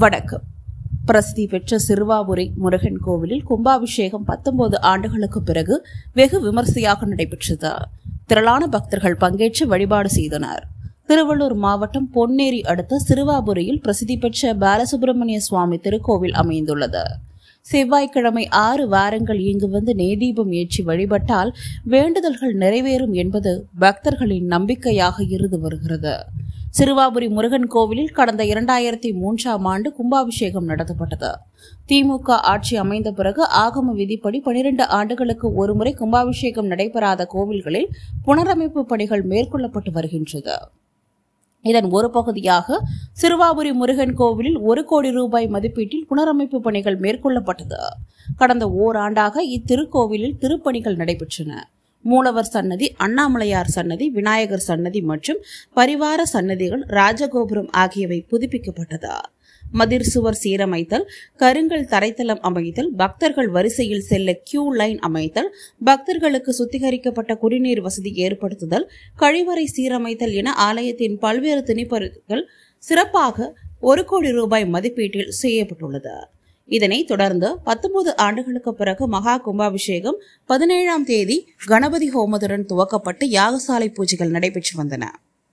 வணக்கம் பிரசித்தி பெற்ற சிறுவாபுரி முருகன் கோவிலில் கும்பாபிஷேகம் பத்தொன்பது ஆண்டுகளுக்கு பிறகு வெகு விமர்சையாக நடைபெற்றது திரளான பக்தர்கள் பங்கேற்று வழிபாடு செய்தனர் திருவள்ளூர் மாவட்டம் பொன்னேரி அடுத்த சிறுவாபுரியில் பிரசித்தி பெற்ற பாலசுப்பிரமணிய சுவாமி திருக்கோவில் அமைந்துள்ளது செவ்வாய்க்கிழமை ஆறு வாரங்கள் இங்கு வந்து நெய்தீபம் ஏற்றி வழிபட்டால் வேண்டுதல்கள் நிறைவேறும் என்பது பக்தர்களின் நம்பிக்கையாக இருந்து வருகிறது சிறுவாபுரி முருகன் கோவிலில் கடந்த இரண்டாயிரத்தி மூன்றாம் ஆண்டு கும்பாபிஷேகம் நடத்தப்பட்டது திமுக ஆட்சி அமைந்த பிறகு ஆகம விதிப்படி பனிரெண்டு ஆண்டுகளுக்கு ஒருமுறை கும்பாபிஷேகம் நடைபெறாத கோவில்களில் புனரமைப்பு பணிகள் மேற்கொள்ளப்பட்டு வருகின்றது இதன் ஒரு பகுதியாக சிறுவாபுரி முருகன் கோவிலில் ஒரு கோடி ரூபாய் மதிப்பீட்டில் புனரமைப்பு பணிகள் மேற்கொள்ளப்பட்டது கடந்த ஓராண்டாக இத்திருக்கோவிலில் திருப்பணிகள் நடைபெற்றன மூலவர் சன்னதி அண்ணாமலையார் சன்னதி விநாயகர் சன்னதி மற்றும் பரிவார சன்னதிகள் ராஜகோபுரம் ஆகியவை புதுப்பிக்கப்பட்டது மதிர் சுவர் சீரமைத்தல் கருங்கல் தரைத்தளம் அமைத்தல் பக்தர்கள் வரிசையில் செல்ல கியூ லைன் அமைத்தல் பக்தர்களுக்கு சுத்திகரிக்கப்பட்ட குடிநீர் வசதி ஏற்படுத்துதல் கழிவறை சீரமைத்தல் என ஆலயத்தின் பல்வேறு திணிப்பறிகள் சிறப்பாக ஒரு கோடி ரூபாய் மதிப்பீட்டில் செய்யப்பட்டுள்ளது இதனைத் தொடர்ந்து பத்தொன்பது ஆண்டுகளுக்கு பிறகு மகா கும்பாபிஷேகம் பதினேழாம் தேதி கணபதி ஹோமத்துடன் துவக்கப்பட்டு யாகசாலை பூஜைகள் நடைபெற்று வந்தன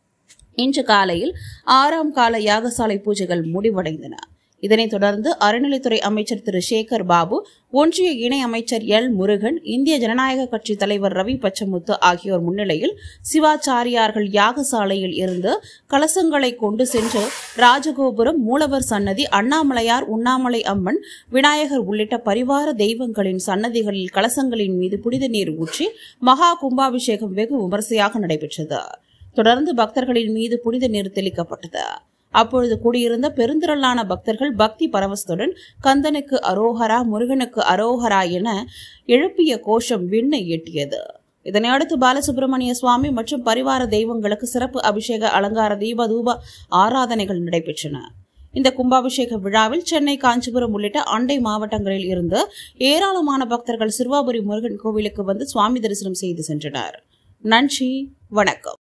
இன்று காலையில் ஆறாம் கால யாகசாலை பூஜைகள் முடிவடைந்தன இதனைத் தொடர்ந்து அறநிலைத்துறை அமைச்சர் திரு சேகர் பாபு ஒன்றிய இணை அமைச்சர் எல் முருகன் இந்திய ஜனநாயக கட்சி தலைவர் ரவி பச்சமுத்து ஆகியோர் முன்னிலையில் சிவாச்சாரியார்கள் யாகசாலையில் இருந்து கலசங்களை கொண்டு சென்று ராஜகோபுரம் மூலவர் சன்னதி அண்ணாமலையார் உண்ணாமலை அம்மன் விநாயகர் உள்ளிட்ட பரிவார தெய்வங்களின் சன்னதிகளில் கலசங்களின் மீது புனித நீர் ஊற்றி மகா கும்பாபிஷேகம் வெகு விமர்சையாக நடைபெற்றது தொடர்ந்து பக்தர்களின் மீது புனித நீர் தெளிக்கப்பட்டது அப்பொழுது கூடியிருந்த பெருந்திரளான பக்தர்கள் பக்தி பரவசத்துடன் கந்தனுக்கு அரோஹரா முருகனுக்கு அரோஹரா என எழுப்பிய கோஷம் விண்ணை எட்டியது இதனையடுத்து பாலசுப்பிரமணிய சுவாமி மற்றும் பரிவார தெய்வங்களுக்கு சிறப்பு அபிஷேக அலங்கார தீப தூப ஆராதனைகள் நடைபெற்றன இந்த கும்பாபிஷேக விழாவில் சென்னை காஞ்சிபுரம் உள்ளிட்ட அண்டை மாவட்டங்களில் இருந்து ஏராளமான பக்தர்கள் சிறுவாபுரி முருகன் கோவிலுக்கு வந்து சுவாமி தரிசனம் செய்து சென்றனர் நன்றி வணக்கம்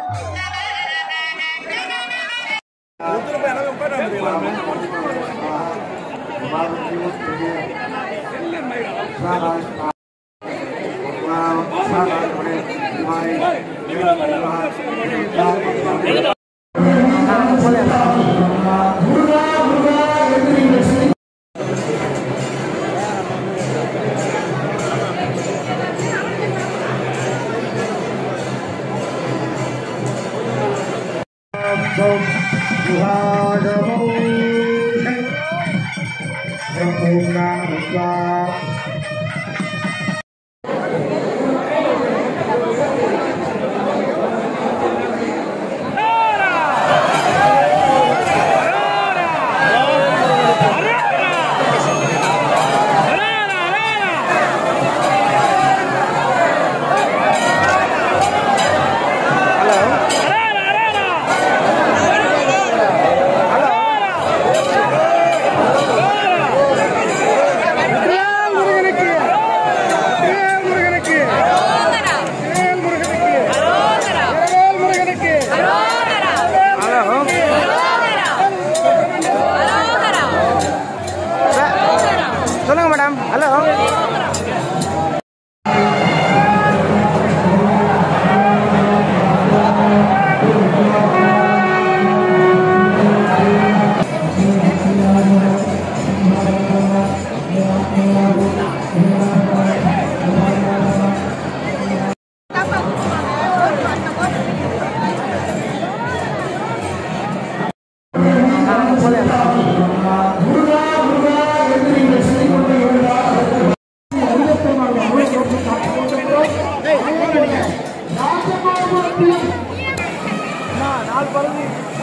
முருகனுக்கு முருகனுக்கு முருகனுக்கு முருகனுக்கு சொல்லுங்க மேடம் ஹலோ நாலு பழனி